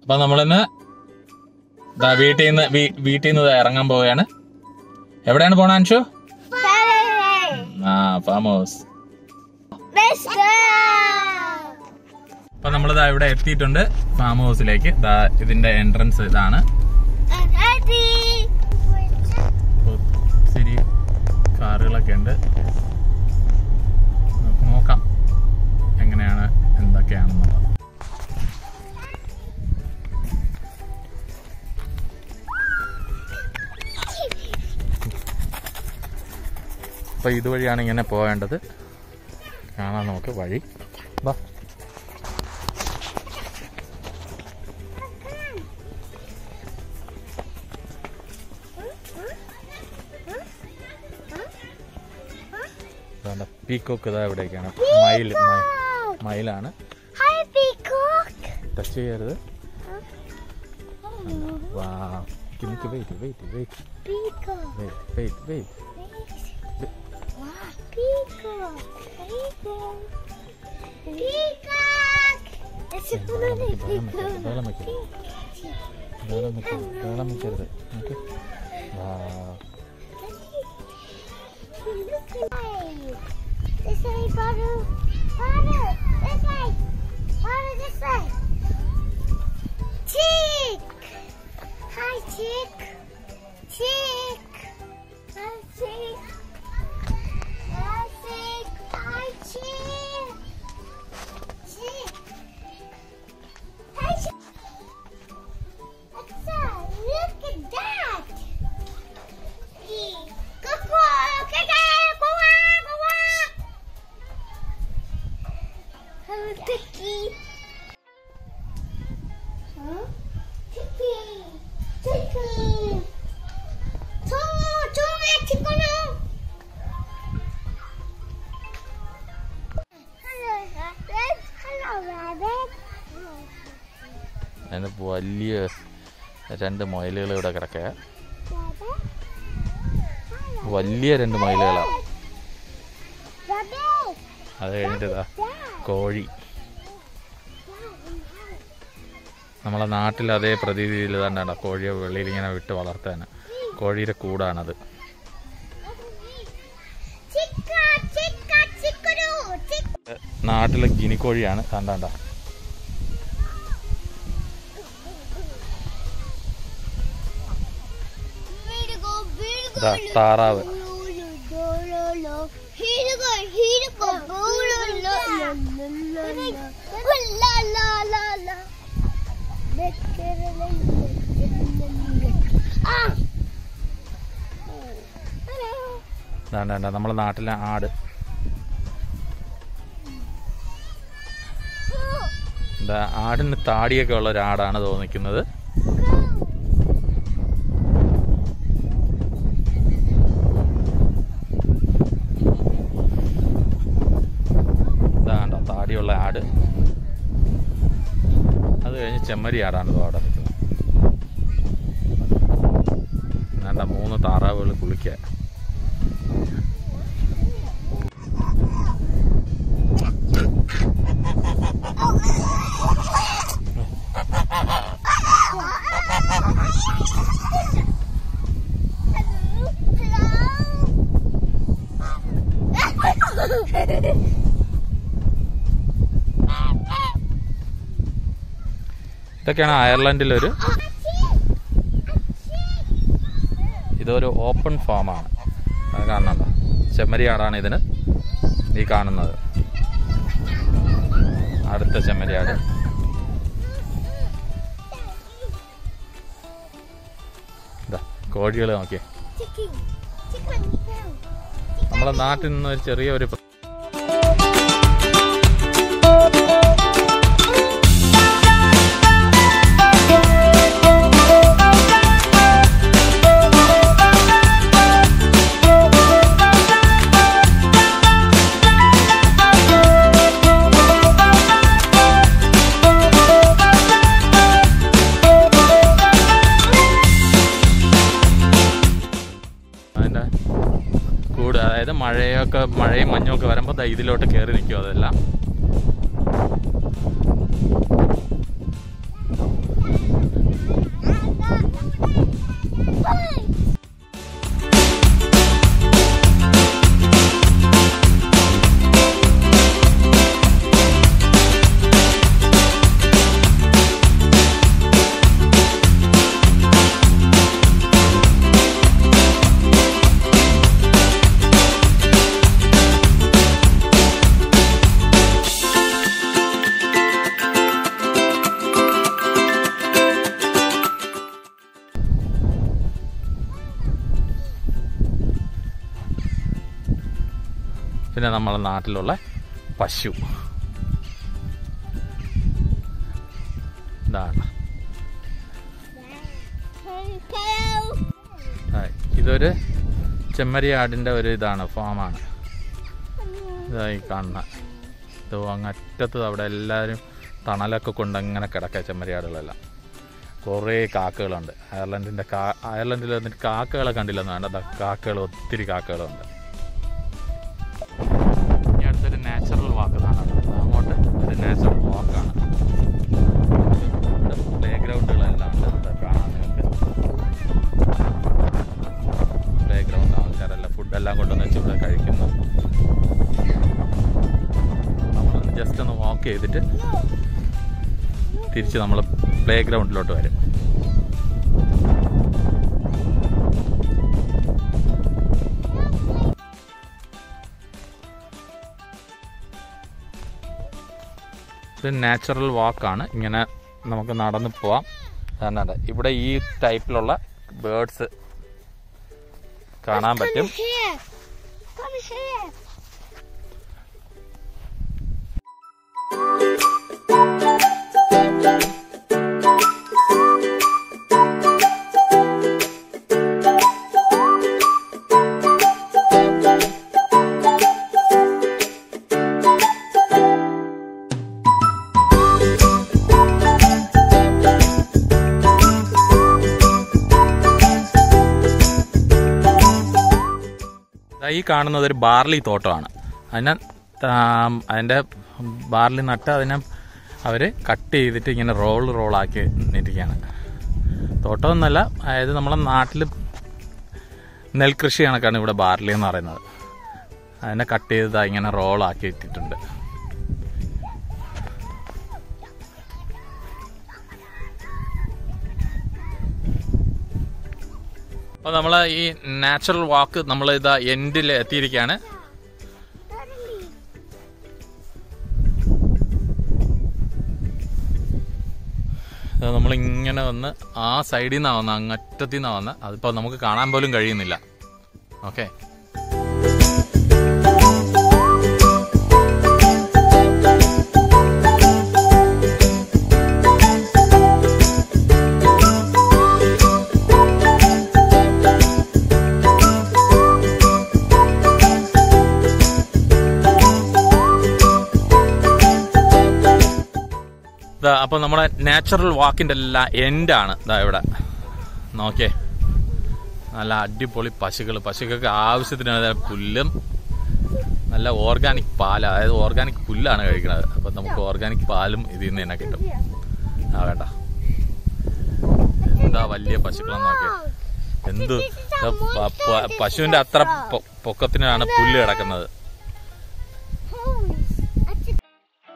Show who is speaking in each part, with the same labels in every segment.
Speaker 1: അപ്പൊ നമ്മളിന്ന് ദാ വീട്ടിൽ നിന്ന് വീട്ടിൽ നിന്ന് ഇറങ്ങാൻ പോവുകയാണ് എവിടെയാണ് പോണ അൻഷു ആ ഫാം ഹൗസ് അപ്പൊ നമ്മളിതാ ഇവിടെ എത്തിയിട്ടുണ്ട് ഫാം ഹൗസിലേക്ക് ദാ ഇതിന്റെ എൻട്രൻസ് ഇതാണ് ഒത്തിരി കാറുകളൊക്കെ ഉണ്ട് നമുക്ക് നോക്കാം എങ്ങനെയാണ് എന്തൊക്കെയാണെന്നുള്ളത് അപ്പൊ ഇതുവഴിയാണ് ഇങ്ങനെ പോകേണ്ടത് കാണാൻ നമുക്ക് വഴി വാ പീക്കോക്ക് ഇതാ ഇവിടേക്കാണ് മയിൽ മ- മയിലാണ് ടച്ച് ചെയ്യരുത് വാ എനിക്ക് wait wait wait wait wait wait വെള്ളം വെക്കരുത് വെള്ളം വെക്കരുത് വെള്ളം വെക്കരുത് ഓക്കെ വാ
Speaker 2: This way, butter. Butter. This way. Butter, this way. Chick. Hi, Chick. Chick. Hi, Chick. Hi, Chick. Hi, Chick. Chick. Hi, Chick. Alexa, look at that. Go, go, go, go, go, go, go. Hello, Tiki. Huh? Tiki. Tiki. 저, 저기 치고는. Hello, rabbit. Hello, rabbit.
Speaker 1: അതിന് വലിയ രണ്ട് മൊയലുകൾ ഇവിടെ കിടക്കുക
Speaker 2: Rabbit.
Speaker 1: വലിയ രണ്ട് മൊയലുകളാണ്
Speaker 2: Rabbit.
Speaker 1: അത് കഴിഞ്ഞിട്ട് ഇതാ കോഴി നമ്മളെ നാട്ടിൽ അതേ പ്രതീതിയിൽ തന്നെയാണ് കോഴിയെ വെളിയിൽ ഇങ്ങനെ വിട്ട് വളർത്താൻ കോഴിയുടെ കൂടാണത്
Speaker 2: Chica, chica, chicuru, chick.
Speaker 1: നാട്ടിലെ ഗിനിക്കോഴിയാണ് കണ്ടാണ്ട
Speaker 2: Virgo, Virgo.
Speaker 1: ഇതാ താറാവ്
Speaker 2: Virgo, Virgo, Virgo. La la la la. Ah.
Speaker 1: ഇതാണ്ട നമ്മളെ നാട്ടിലെ ആട് എന്താ ആടിന് താടിയൊക്കെ ഉള്ള ഒരാടാണ് തോന്നിക്കുന്നത് ഇതാണ്ടോ താടിയുള്ള ആട് അത് കഴിഞ്ഞ് ചെമ്മരി ആടാണ് ഇതോ അവിടെ നിൽക്കുന്നത് വേണ്ട മൂന്ന് താറാവുകൾ കുളിക്കുക ഇതൊക്കെയാണ് അയർലൻഡിലൊരു ഇതൊരു ഓപ്പൺ ഫാമാണ് അത് കാണുന്നുണ്ടോ ചെമ്മരിയാടാണ് ഇതിന് ഈ കാണുന്നത് അടുത്ത ചെമ്മരിയാട് ഇതാ കോഴികൾ നോക്കിയേ
Speaker 2: Chicken, chicken, chicken.
Speaker 1: നമ്മളെ നാട്ടിൽ നിന്ന് ഒരു ചെറിയ ഒരു പ്ര- അതിന്റെ കൂട് അതായത് മഴയൊക്കെ മഴയും മഞ്ഞും ഒക്കെ വരുമ്പോൾ ദാ ഇതിലോട്ട് കയറി നിൽക്കും അതെല്ലാം പിന്നെ നമ്മളെ നാട്ടിലുള്ള പശു ഇതാണ് ആ, ഇതൊരു ചെമ്മരിയാടിൻ്റെ ഒരു ഇതാണ് ഫാമാണ് ഇതായി കാണുന്ന ഇത് അങ്ങറ്റത്ത് അവിടെ എല്ലാവരും തണലൊക്കെ കൊണ്ട് അങ്ങനെ കിടക്കുക ചെമ്മരിയാടുകളെല്ലാം കുറേ കാക്കകളുണ്ട് അയർലൻഡിൻ്റെ കാ അയർലൻഡിൽ വന്നിട്ട് കാക്കകളെ കണ്ടില്ലെന്ന് വേണ്ട ദാ കാക്കകൾ ഒത്തിരി കാക്കകളുണ്ട് ഇനി അടുത്തൊരു നാച്ചുറൽ വാക്ക് കാണാനുള്ളത് അങ്ങോട്ട് ഒരു നാച്ചുറൽ വാക്കാണ് പ്ലേ ഗ്രൗണ്ടുകളെല്ലാം ഉണ്ട് ഇവിടെ കാണാൻ നിങ്ങൾക്ക് പ്ലേ ഗ്രൗണ്ട് ആൾക്കാരെല്ലാം ഫുഡെല്ലാം കൊണ്ടുവന്ന് വെച്ച് ഇവിടെ കഴിക്കുന്നു നമ്മളൊന്ന് ജസ്റ്റ് ഒന്ന് വാക്ക് ചെയ്തിട്ട് തിരിച്ച് നമ്മൾ പ്ലേ ഗ്രൗണ്ടിലോട്ട് വരും ഇത് നാച്ചുറൽ വാക്കാണ് ഇങ്ങനെ നമുക്ക് നടന്നു പോവാം അതാണ് ഇവിടെ ഈ ടൈപ്പിലുള്ള ബേർഡ്സ് കാണാൻ പറ്റും
Speaker 2: Here. Come here.
Speaker 1: ദാ ഈ കാണുന്നത് ഒരു ബാർലി തോട്ടമാണ് അതിനെ താം, അതിൻ്റെ ബാർലി നട്ട് അതിനെ അവർ കട്ട് ചെയ്തിട്ട് ഇങ്ങനെ റോൾ റോളാക്കി ഇരിക്കുകയാണ് തോട്ടമൊന്നുമല്ല അതായത് നമ്മളെ നാട്ടിൽ നെൽകൃഷി കണക്കാണ് ഇവിടെ ബാർലി എന്ന് പറയുന്നത് അതിനെ കട്ട് ചെയ്ത് ദാ ഇങ്ങനെ റോളാക്കി ഇട്ടിട്ടുണ്ട് അപ്പോൾ നമ്മൾ ഈ നാച്ചുറൽ വാക്ക് നമ്മൾ ഇതാ എൻഡിൽ എത്തിയിരിക്കുകയാണ് നമ്മൾ ഇങ്ങനെ വന്ന് ആ സൈഡിൽ നിന്നാണ് വന്നത് അങ്ങറ്റത്തിൽ നിന്നാണ് വന്നത് അതിപ്പോൾ നമുക്ക് കാണാൻ പോലും കഴിയുന്നില്ല ഓക്കെ ഇതാ അപ്പൊ നമ്മുടെ നാച്ചുറൽ വാക്കിന്റെ എല്ലാം എൻഡാണ് ഇതാ ഇവിടെ നോക്കേ നല്ല അടിപൊളി പശുക്കൾ പശുക്കൾക്ക് ആവശ്യത്തിന് അതായത് പുല്ലും നല്ല ഓർഗാനിക് പാല് അതായത് ഓർഗാനിക് പുല്ലാണ് കഴിക്കുന്നത് അപ്പൊ നമുക്ക് ഓർഗാനിക് പാലും ഇതിൽ നിന്ന് തന്നെ കിട്ടും ആ വേണ്ട എന്താ വലിയ പശുക്കളെന്ന് നോക്കിയേ എന്ത് ഇതാ പ- പ- പശുവിന്റെ അത്ര പൊ- പൊക്കത്തിനാണ് പുല്ല് കിടക്കുന്നത്
Speaker 2: Homes. That's a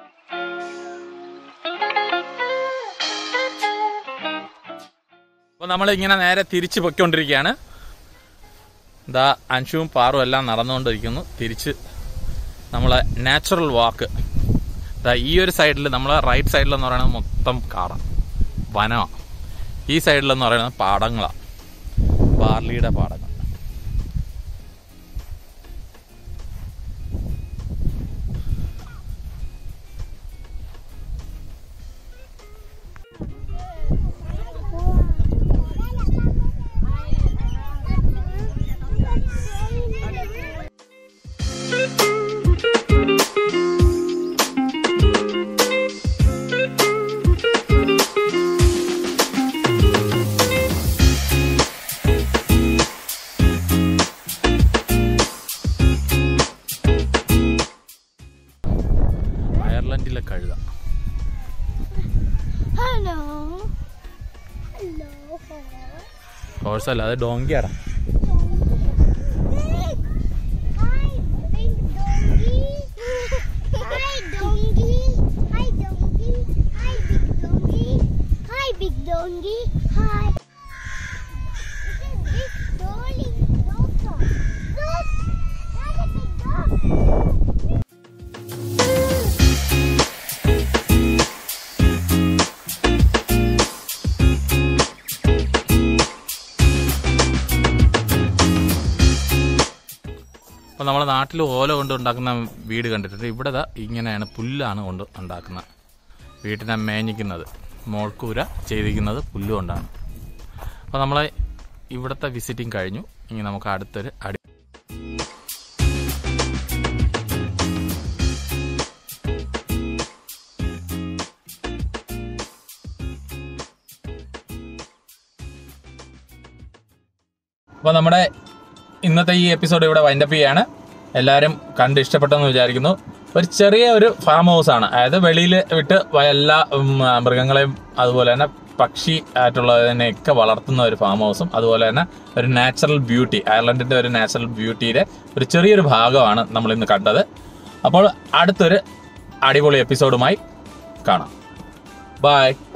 Speaker 1: അപ്പൊ നമ്മൾ ഇങ്ങനെ നേരെ തിരിച്ചു പൊയ്ക്കൊണ്ടിരിക്കുകയാണ് ദാ അൻഷുവും പാറും എല്ലാം നടന്നുകൊണ്ടിരിക്കുന്നു തിരിച്ച് നമ്മളെ നാച്ചുറൽ വാക്ക് ദാ ഈ ഒരു സൈഡിൽ നമ്മളെ റൈറ്റ് സൈഡിലെന്ന് പറയുന്നത് മൊത്തം കാടാണ് വനമാണ് ഈ സൈഡിലെന്ന് പറയുന്നത് പാടങ്ങളാണ് ബാർലിയുടെ പാടങ്ങൾ അയർലൻഡിലെ കഴുത
Speaker 2: Hello. Hello.
Speaker 1: ഹോഴ്സ് അല്ല അത് ഡോങ്കിയാടാ
Speaker 2: Hi, big donkey. Hi, donkey. Hi, donkey. Hi, big donkey. Hi, big donkey. Hi. This is big dolly. Dog. Look, that's a big dog.
Speaker 1: അപ്പോൾ നമ്മുടെ നാട്ടിൽ ഓല കൊണ്ട് ഉണ്ടാക്കുന്ന വീട് കണ്ടിട്ടുണ്ട് ഇവിടെ ദാ ഇങ്ങനെയാണ് പുല്ലാണ് കൊണ്ട് ഉണ്ടാക്കുന്നത് വീട്ടിനെ മേഞ്ഞിക്കുന്നത് മോൾക്കൂര ചെയ്തിരിക്കുന്നത് പുല്ല് കൊണ്ടാണ് അപ്പോൾ നമ്മളെ ഇവിടുത്തെ വിസിറ്റിംഗ് കഴിഞ്ഞു ഇനി നമുക്ക് അടുത്തൊരു അടി അപ്പോൾ നമ്മുടെ ഇന്നത്തെ ഈ എപ്പിസോഡ് ഇവിടെ വൈൻഡപ്പ് ചെയ്യാണ് എല്ലാവരും കണ്ട് ഇഷ്ടപ്പെട്ടെന്ന് വിചാരിക്കുന്നു ഒരു ചെറിയ ഒരു ഫാം ഹൗസ് ആണ് അതായത് വെളിയിൽ വിട്ട് വ- എല്ലാ ഉം, ആ, മൃഗങ്ങളെയും അതുപോലെ തന്നെ പക്ഷി ആയിട്ടുള്ളതിനെയൊക്കെ വളർത്തുന്ന ഒരു ഫാം ഹൗസും അതുപോലെ തന്നെ ഒരു നാച്ചുറൽ ബ്യൂട്ടി അയർലൻഡിന്റെ ഒരു നാച്ചുറൽ ബ്യൂട്ടിയുടെ ഒരു ചെറിയൊരു ഭാഗമാണ് നമ്മൾ ഇന്ന് കണ്ടത് അപ്പോൾ അടുത്തൊരു അടിപൊളി എപ്പിസോഡുമായി കാണാം ബൈ